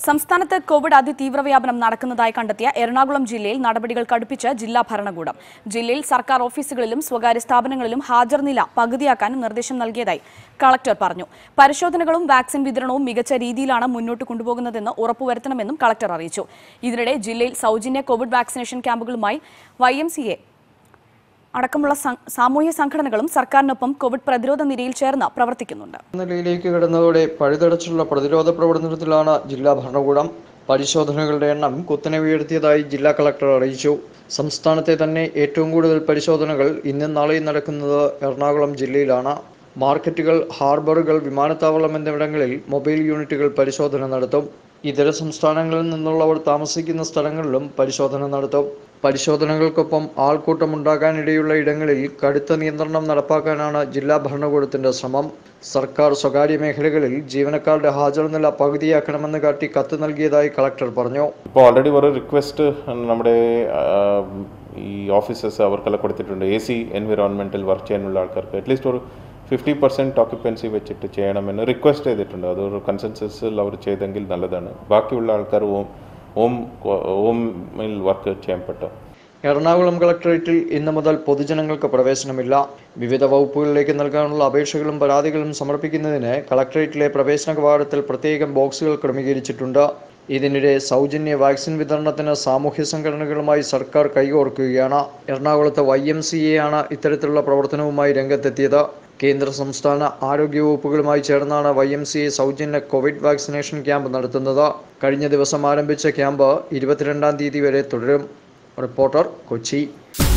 സംസ്ഥാനത്ത് കോവിഡ് അതിതീവ്ര വ്യാപനം നടക്കുന്നതായി കണ്ടെത്തിയ എറണാകുളം ജില്ലയിൽ നടപടികൾ കടുപ്പിച്ച് ജില്ലാ ഭരണകൂടം ജില്ലയിൽ സർക്കാർ ഓഫീസുകളിലും സ്വകാര്യ സ്ഥാപനങ്ങളിലും ഹാജർ നില പകുതിയാക്കാനും നിർദ്ദേശം നൽകിയതായി കളക്ടർ പറഞ്ഞു പരിശോധനകളും വാക്സിൻ വിതരണവും മികച്ച രീതിയിലാണ് മുന്നോട്ട് കൊണ്ടുപോകുന്നതെന്ന് ഉറപ്പുവരുത്തണമെന്നും കളക്ടർ അറിയിച്ചു ഇതിനിടെ ജില്ലയിൽ സൗജന്യ കോവിഡ് വാക്സിനേഷൻ ക്യാമ്പുകളുമായി വൈ എം സി എ അടക്കമുള്ള സം- സാമൂഹ്യ സംഘടനകളും സർക്കാരിനൊപ്പം കോവിഡ് പ്രതിരോധ നിരയിൽ ചേർന്ന് പ്രവർത്തിക്കുന്നുണ്ട് നിലയിലേക്ക് കടന്നതോടെ പഴുതടച്ചുള്ള പ്രതിരോധ പ്രവർത്തനത്തിലാണ് ജില്ലാ ഭരണകൂടം പരിശോധനകളുടെ എണ്ണം കുത്തനെ ഉയർത്തിയതായി ജില്ലാ കളക്ടർ അറിയിച്ചു സംസ്ഥാനത്തെ തന്നെ ഏറ്റവും കൂടുതൽ പരിശോധനകൾ ഇന്നും നാളെയും നടക്കുന്നത് എറണാകുളം ജില്ലയിലാണ് മാർക്കറ്റുകൾ ഹാർബറുകൾ വിമാനത്താവളം എന്നിവിടങ്ങളിൽ മൊബൈൽ യൂണിറ്റുകൾ പരിശോധന നടത്തും ഇതര സംസ്ഥാനങ്ങളിൽ നിന്നുള്ളവർ താമസിക്കുന്ന സ്ഥലങ്ങളിലും പരിശോധന നടത്തും പരിശോധനകൾക്കൊപ്പം ആൾക്കൂട്ടമുണ്ടാകാനിടയുള്ള ഇടങ്ങളിൽ കടുത്ത നിയന്ത്രണം നടപ്പാക്കാനാണ് ജില്ലാ ഭരണകൂടത്തിന്റെ ശ്രമം സർക്കാർ സ്വകാര്യ മേഖലകളിൽ ജീവനക്കാരുടെ ഹാജർ നില പകുതിയാക്കണമെന്ന് കാട്ടി കത്ത് നൽകിയതായി കളക്ടർ പറഞ്ഞു ഇപ്പോൾ ഓൾറെഡി ഒരു റിക്വസ്റ്റ് നമ്മുടെ ആ, ഈ ഓഫീസേഴ്സ് അവർക്കെല്ലാം കൊടുത്തിട്ടുണ്ട് എ സി എൻവിറോൺമെൻറ്റിൽ വർക്ക് ചെയ്യാനുള്ള ആൾക്കാർക്ക് അറ്റ്ലീസ്റ്റ് ഒരു ഫിഫ്റ്റി പെർസെൻറ്റ് ഓക്യുപ്പൻസി വെച്ചിട്ട് ചെയ്യണമെന്ന് റിക്വസ്റ്റ് ചെയ്തിട്ടുണ്ട് അതൊരു കൺസെൻസസിൽ അവർ ചെയ്തെങ്കിൽ നല്ലതാണ് ബാക്കിയുള്ള ആൾക്കാർ ഓം ഓം ഓമിൽ വർക്ക് ചെയ്യാൻ പറ്റും എറണാകുളം കളക്ടറേറ്റിൽ ഇന്നു മുതൽ പൊതുജനങ്ങൾക്ക് പ്രവേശനമില്ല വിവിധ വകുപ്പുകളിലേക്ക് നൽകാനുള്ള അപേക്ഷകളും പരാതികളും സമർപ്പിക്കുന്നതിന് കളക്ടറേറ്റിലെ പ്രവേശന കവാടത്തിൽ പ്രത്യേകം ബോക്സുകൾ ക്രമീകരിച്ചിട്ടുണ്ട് ഇതിനിടെ സൗജന്യ വാക്സിൻ വിതരണത്തിന് സാമൂഹ്യ സംഘടനകളുമായി സർക്കാർ കൈകോർക്കുകയാണ് എറണാകുളത്ത് വൈ എം സി എ ആണ് ഇത്തരത്തിലുള്ള പ്രവർത്തനവുമായി രംഗത്തെത്തിയത് കേന്ദ്ര സംസ്ഥാന ആരോഗ്യ വകുപ്പുകളുമായി ചേർന്നാണ് വൈ എം സി എ സൗജന്യ കോവിഡ് വാക്സിനേഷൻ ക്യാമ്പ് നടത്തുന്നത് കഴിഞ്ഞ ദിവസം ആരംഭിച്ച ക്യാമ്പ് ഇരുപത്തിരണ്ടാം തീയതി വരെ തുടരും റിപ്പോർട്ടർ കൊച്ചി